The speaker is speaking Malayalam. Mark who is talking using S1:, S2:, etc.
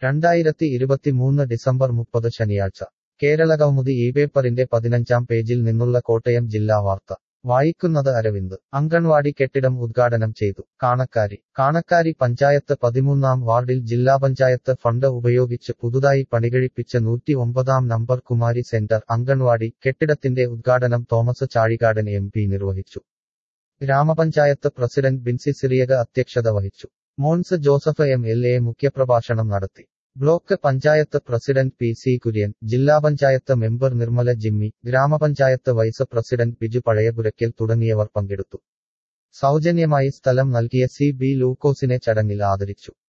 S1: രണ്ടായിരത്തി ഇരുപത്തിമൂന്ന് ഡിസംബർ മുപ്പത് ശനിയാഴ്ച കേരളകൗമുദി ഈ പേപ്പറിന്റെ പതിനഞ്ചാം പേജിൽ നിന്നുള്ള കോട്ടയം ജില്ലാ വാർത്ത വായിക്കുന്നത് അരവിന്ദ് അങ്കൺവാടി കെട്ടിടം ഉദ്ഘാടനം ചെയ്തു കാണക്കാരി കാണക്കാരി പഞ്ചായത്ത് പതിമൂന്നാം വാർഡിൽ ജില്ലാ പഞ്ചായത്ത് ഫണ്ട് ഉപയോഗിച്ച് പുതുതായി പണികഴിപ്പിച്ച നൂറ്റി ഒമ്പതാം നമ്പർ കുമാരി സെന്റർ അങ്കൺവാടി കെട്ടിടത്തിന്റെ ഉദ്ഘാടനം തോമസ് ചാഴികാടൻ എം പി നിർവഹിച്ചു ഗ്രാമപഞ്ചായത്ത് പ്രസിഡന്റ് ബിൻസി സിറിയക അധ്യക്ഷത വഹിച്ചു Mons Joseph M L A മുഖ്യപ്രഭാഷണം നടത്തി block panchayat president P C Kurian ജില്ലാ panchayat member Nirmala Jimmy grama panchayat vice president Biju Pazhayapurakkal തുടങ്ങിയവർ പങ്കെടുത്തു സൗജന്യമായി സ്ഥലം നൽകിയ സി ബി ലൂക്കോസിനെ ചടങ്ങിൽ ആദരിച്ചു